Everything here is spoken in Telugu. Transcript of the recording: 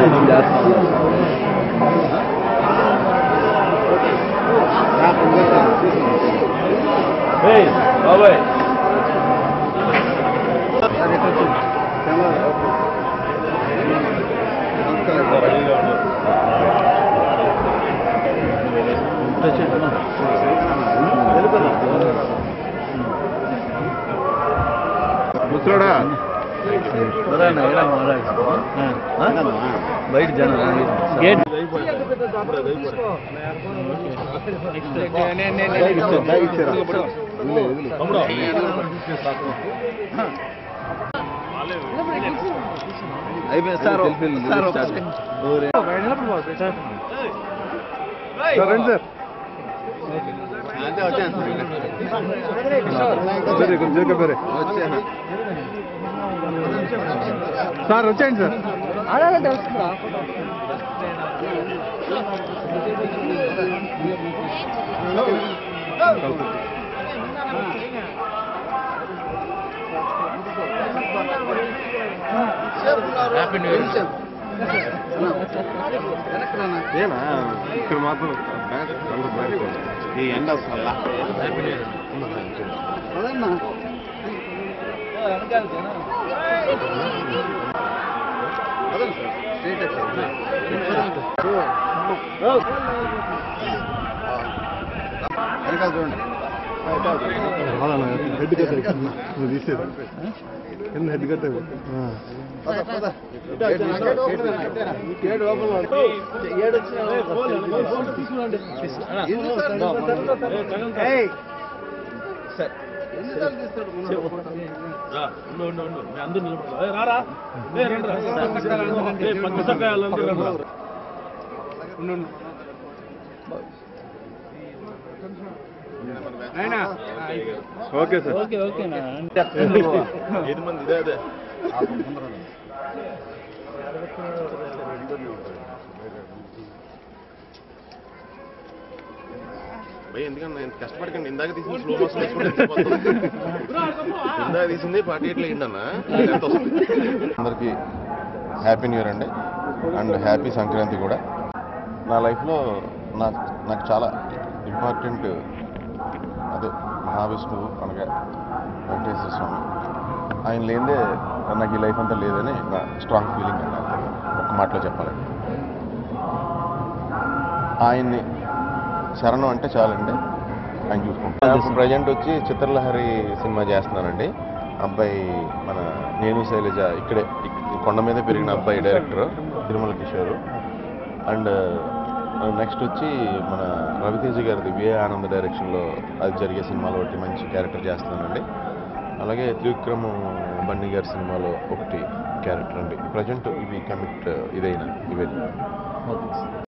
బాబాయ్ ముసలోడా బయట జనం గేట్ అయిపోయింది సార్ సార్ ఒక సెకండ్. సార్ రండి సార్ ಬೇರೆ ಜೋಕ ಬೇರೆ సార్ వచ్చేయండి సార్ ఏనా ఇక్కడ మాత్రం బ్యాగ్ కలర్ బ్యాగ్ ఈ ఎండ వస్తుందా హెడ్ కట్ నువ్వు తీసేది కింద హెడ్ కట్ రా ఉండు ఉండు ఉండు మీ అందరూ నిలబడతారు ఏ, రారా ఏ, రండి రా. ఏ, పక్క చొక్కా వాళ్ళందరూ రండి రా. ఓకే సార్ ఓకే ఓకేనా ఐదు మంది ఇదే అదే భయ ఎందుకన్నా ఇంత కష్టపడకండి ఇందాక తీసిన స్లో మోషన్ ఇందాక తీసింది ఫార్టీ ఎయిట్లో అయిందన్నా అందరికి హ్యాపీ న్యూ ఇయర్ అండి అండ్ హ్యాపీ సంక్రాంతి కూడా నా లైఫ్లో నాకు నాకు చాలా ఇంపార్టెంట్ అదే మహావిష్ణువు అనగా వెంకటేశ్వర స్వామి ఆయన లేదే నాకు ఈ లైఫ్ అంతా లేదని నా స్ట్రాంగ్ ఫీలింగ్ అండి ఒక మాటలో చెప్పాలండి ఆయన్ని శరణం అంటే చాలండి ఆయన చూసుకుంటాం ప్రజెంట్ వచ్చి చిత్రలహరి సినిమా చేస్తున్నానండి అబ్బాయి మన నేను శైలజ ఇక్కడే ఇక్- ఈ కొండ మీద పెరిగిన అబ్బాయి director Tirumala Kishore and next వచ్చి మన రవితేజ గారిది విఏ ఆనంద్ డైరెక్షన్లో అది జరిగే సినిమాలో ఒకటి మంచి క్యారెక్టర్ చేస్తున్నానండి అలాగే త్రివిక్రమ్ బండి గారి సినిమాలో ఒకటి క్యారెక్టర్ అండి ప్రజెంట్ ఇవి కమిట్ ఇదైన ఇవన్నీ